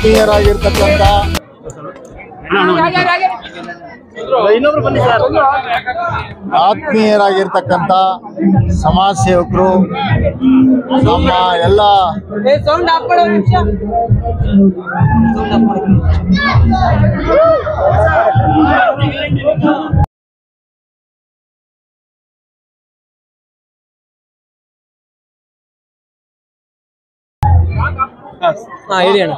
ಆತ್ಮೀಯರಾಗಿರ್ತಕ್ಕಂಥ ಆತ್ಮೀಯರಾಗಿರ್ತಕ್ಕಂಥ ಸಮಾಜ ಸೇವಕರು ನಮ್ಮ ಎಲ್ಲ ಸೌಂಡ್ ಆಫ್ ಮಾಡೋ ನಿಮಿಷ ಹಾ ಹೇಳಿ ಅಣ್ಣ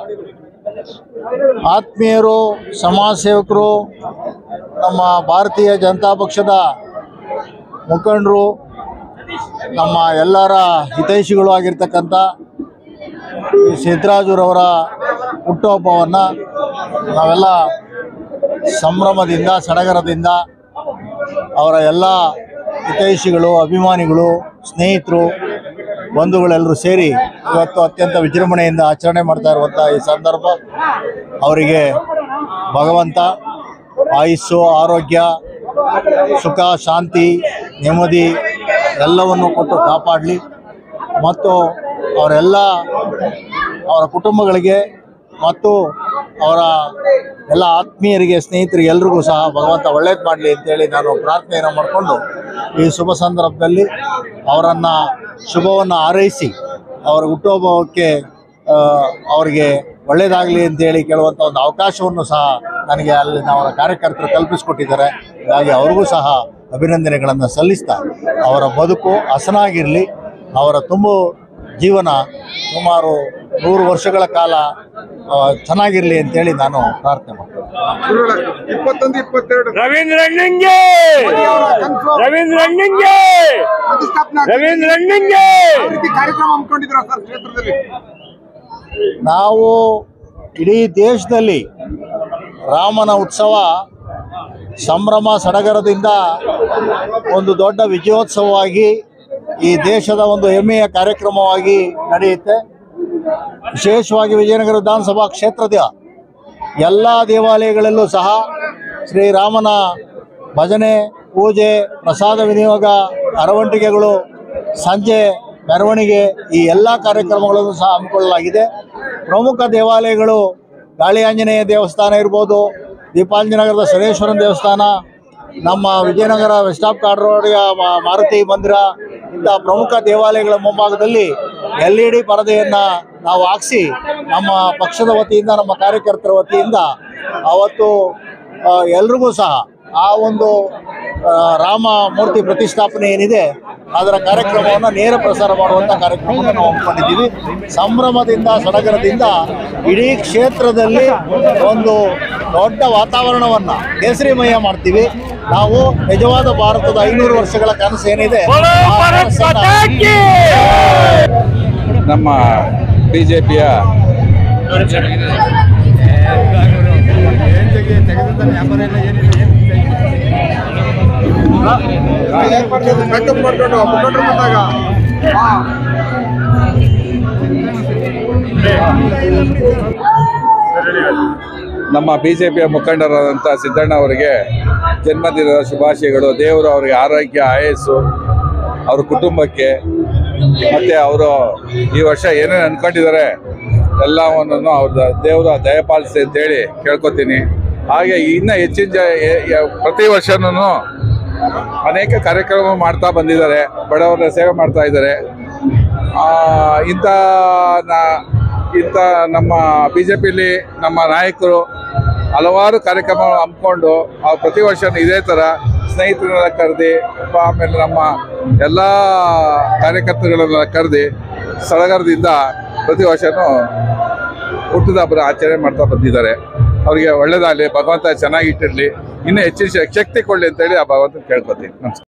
ಆತ್ಮೀಯರು ಸಮಾಜ ಸೇವಕರು ನಮ್ಮ ಭಾರತೀಯ ಜನತಾ ಪಕ್ಷದ ಮುಖಂಡರು ನಮ್ಮ ಎಲ್ಲರ ಹಿತೈಷಿಗಳು ಆಗಿರ್ತಕ್ಕಂಥ ಶ್ರೀ ಸಿದ್ದರಾಜುರವರ ಹುಟ್ಟುಹಬ್ಬವನ್ನು ನಾವೆಲ್ಲ ಸಂಭ್ರಮದಿಂದ ಸಡಗರದಿಂದ ಅವರ ಎಲ್ಲ ಹಿತೈಷಿಗಳು ಅಭಿಮಾನಿಗಳು ಸ್ನೇಹಿತರು ಬಂಧುಗಳೆಲ್ಲರೂ ಸೇರಿ ಇವತ್ತು ಅತ್ಯಂತ ವಿಜೃಂಭಣೆಯಿಂದ ಆಚರಣೆ ಮಾಡ್ತಾ ಇರುವಂಥ ಈ ಸಂದರ್ಭ ಅವರಿಗೆ ಭಗವಂತ ಆಯುಸ್ಸು ಆರೋಗ್ಯ ಸುಖ ಶಾಂತಿ ನೆಮ್ಮದಿ ಎಲ್ಲವನ್ನು ಕೊಟ್ಟು ಕಾಪಾಡಲಿ ಮತ್ತು ಅವರೆಲ್ಲ ಅವರ ಕುಟುಂಬಗಳಿಗೆ ಮತ್ತು ಅವರ ಎಲ್ಲ ಆತ್ಮೀಯರಿಗೆ ಸ್ನೇಹಿತರಿಗೆ ಎಲ್ರಿಗೂ ಸಹ ಭಗವಂತ ಒಳ್ಳೇದು ಮಾಡಲಿ ಅಂತೇಳಿ ನಾನು ಪ್ರಾರ್ಥನೆಯನ್ನು ಮಾಡಿಕೊಂಡು ಈ ಶುಭ ಸಂದರ್ಭದಲ್ಲಿ ಅವರನ್ನು ಶುಭವನ್ನು ಹಾರೈಸಿ ಅವರ ಹುಟ್ಟುಹಬ್ಬಕ್ಕೆ ಆ, ಅವರಿಗೆ ಒಳ್ಳೆಯದಾಗಲಿ ಅಂತೇಳಿ ಕೇಳುವಂಥ ಒಂದು ಅವಕಾಶವನ್ನು ಸಹ ನನಗೆ ಅಲ್ಲಿನ ಅವರ ಕಾರ್ಯಕರ್ತರು ಕಲ್ಪಿಸಿಕೊಟ್ಟಿದ್ದಾರೆ ಹೀಗಾಗಿ ಅವ್ರಿಗೂ ಸಹ ಅಭಿನಂದನೆಗಳನ್ನು ಸಲ್ಲಿಸ್ತಾ ಅವರ ಬದುಕು ಹಸನಾಗಿರಲಿ ಅವರ ತುಂಬು ಜೀವನ ಸುಮಾರು ನೂರು ವರ್ಷಗಳ ಕಾಲ ಆ, ಚೆನ್ನಾಗಿರಲಿ ಅಂತೇಳಿ ನಾನು ಪ್ರಾರ್ಥನೆ ಮಾಡ್ತೀನಿ ಇಪ್ಪತ್ತೊಂದು ಇಪ್ಪತ್ತೆರಡು ರವೀಂದ್ರ ಅಣ್ಣಂಗೆ ರವೀಂದ್ರ ಅಣ್ಣಂಗೆ ಪ್ರತಿಷ್ಠಾಪನೆ ರವೀಂದ್ರ ಅಣ್ಣಂಗೆ ಯಾವ ರೀತಿ ಕಾರ್ಯಕ್ರಮ ಹಮ್ಮಿಕೊಂಡಿದ್ರ ಸರ್ ಕ್ಷೇತ್ರದಲ್ಲಿ ನಾವು ಇಡೀ ದೇಶದಲ್ಲಿ ರಾಮನ ಉತ್ಸವ ಸಂಭ್ರಮ ಸಡಗರದಿಂದ ಒಂದು ದೊಡ್ಡ ವಿಜಯೋತ್ಸವವಾಗಿ ಈ ದೇಶದ ಒಂದು ಹೆಮ್ಮೆಯ ಕಾರ್ಯಕ್ರಮವಾಗಿ ನಡೆಯುತ್ತೆ ವಿಶೇಷವಾಗಿ ವಿಜಯನಗರ ವಿಧಾನಸಭಾ ಕ್ಷೇತ್ರದ ಎಲ್ಲ ದೇವಾಲಯಗಳಲ್ಲೂ ಸಹ ಶ್ರೀರಾಮನ ಭಜನೆ ಪೂಜೆ ಪ್ರಸಾದ ವಿನಿಯೋಗ ಅರವಂಟಿಕೆಗಳು ಸಂಜೆ ಮೆರವಣಿಗೆ ಈ ಎಲ್ಲ ಕಾರ್ಯಕ್ರಮಗಳನ್ನು ಸಹ ಹಮ್ಮಿಕೊಳ್ಳಲಾಗಿದೆ ಪ್ರಮುಖ ದೇವಾಲಯಗಳು ಗಾಳಿ ಆಂಜನೇಯ ದೇವಸ್ಥಾನ ಇರ್ಬೋದು ದೀಪಾಂಜನಗರದ ಶನೇಶ್ವರನ ದೇವಸ್ಥಾನ ನಮ್ಮ ವಿಜಯನಗರ ವೆಸ್ಟಾಪ್ ಕಾರ್ಡ್ ರೋಡ್ಗೆ ಮಾ- ಮಾರುತಿ ಮಂದಿರ ಇಂಥ ಪ್ರಮುಖ ದೇವಾಲಯಗಳ ಮುಂಭಾಗದಲ್ಲಿ ಎಲ್ ಇ ಡಿ ಪರದೆಯನ್ನು ನಾವು ಹಾಕ್ಸಿ ನಮ್ಮ ಪಕ್ಷದ ವತಿಯಿಂದ ನಮ್ಮ ಕಾರ್ಯಕರ್ತರ ವತಿಯಿಂದ ಅವತ್ತು ಆ, ಎಲ್ರಿಗೂ ಸಹ ಆ ಒಂದು ಆ, ರಾಮ ಮೂರ್ತಿ ಪ್ರತಿಷ್ಠಾಪನೆ ಏನಿದೆ ಅದರ ಕಾರ್ಯಕ್ರಮವನ್ನು ನೇರ ಪ್ರಸಾರ ಮಾಡುವಂಥ ಕಾರ್ಯಕ್ರಮವನ್ನು ನಾವು ಹಮ್ಮಿಕೊಂಡಿದ್ದೀವಿ ಸಂಭ್ರಮದಿಂದ ಸಡಗರದಿಂದ ಇಡೀ ಕ್ಷೇತ್ರದಲ್ಲಿ ಒಂದು ದೊಡ್ಡ ವಾತಾವರಣವನ್ನು ಕೇಸರಿಮಯ ಮಾಡ್ತೀವಿ ನಾವು ನಿಜವಾದ ಭಾರತದ ಐನೂರು ವರ್ಷಗಳ ಕನಸು ಏನಿದೆ ಬೋಲೋ ಆ ಭಾರತ್ ಕನಸನ್ನ ಮಾತಾ ಕಿ! ನಮ್ಮ ಬಿ ಜೆ ಪಿಯ ಮೇಕಪ್ ಮಾಡ್ಕೊಂಡು ಮುಖಂಡರು ಬಂದಾಗ ಹಾ. ನಮ್ಮ ಬಿ ಜೆ ಪಿಯ ಮುಖಂಡರಾದಂಥ ಸಿದ್ದಣ್ಣ ಅವರಿಗೆ ಜನ್ಮದಿನದ ಶುಭಾಶಯಗಳು ದೇವರು ಅವರಿಗೆ ಆರೋಗ್ಯ ಆಯಸ್ಸು ಅವ್ರ ಕುಟುಂಬಕ್ಕೆ ಮತ್ತು ಅವರು ಈ ವರ್ಷ ಏನೇನು ಅನ್ಕೊಂಡಿದ್ದಾರೆ ಎಲ್ಲವನ್ನು ಅವ್ರ ದೇವರ ದಯಪಾಲಿಸಿ ಅಂತೇಳಿ ಕೇಳ್ಕೊತೀನಿ ಹಾಗೆ ಇನ್ನೂ ಹೆಚ್ಚಿನ ಜ ಎ- ಎ- ಪ್ರತಿ ವರ್ಷನೂ ಅನೇಕ ಕಾರ್ಯಕ್ರಮ ಮಾಡ್ತಾ ಬಂದಿದ್ದಾರೆ ಬಡವರ ಸೇವೆ ಮಾಡ್ತಾ ಇದ್ದಾರೆ ಆ, ಇಂಥ ನಾ ಇಂಥ ನಮ್ಮ ಬಿ ಜೆ ಪಿಲಿ ನಮ್ಮ ನಾಯಕರು ಹಲವಾರು ಕಾರ್ಯಕ್ರಮ ಹಮ್ಮಿಕೊಂಡು ಆ ಪ್ರತಿ ವರ್ಷ ಇದೇ ಥರ ಸ್ನೇಹಿತರನ್ನೆಲ್ಲ ಕರೆದು ಆಮೇಲೆ ನಮ್ಮ ಎಲ್ಲ ಕಾರ್ಯಕರ್ತರುಗಳನ್ನೆಲ್ಲ ಕರೆದು ಸಡಗರದಿಂದ ಪ್ರತಿ ವರ್ಷನೂ ಹುಟ್ಟಿದ ಹಬ್ಬದ ಆಚರಣೆ ಮಾಡ್ತಾ ಬಂದಿದ್ದಾರೆ ಅವರಿಗೆ ಒಳ್ಳೇದಾಗಲಿ ಭಗವಂತ ಚೆನ್ನಾಗಿ ಇಟ್ಟಿರಲಿ ಇನ್ನೂ ಹೆಚ್ಚಿನ ಶಕ್ತಿ ಕೊಡಲಿ ಅಂತೇಳಿ ಆ ಭಗವಂತನ ಕೇಳ್ಕೊತೀನಿ ನಮಸ್ಕಾರ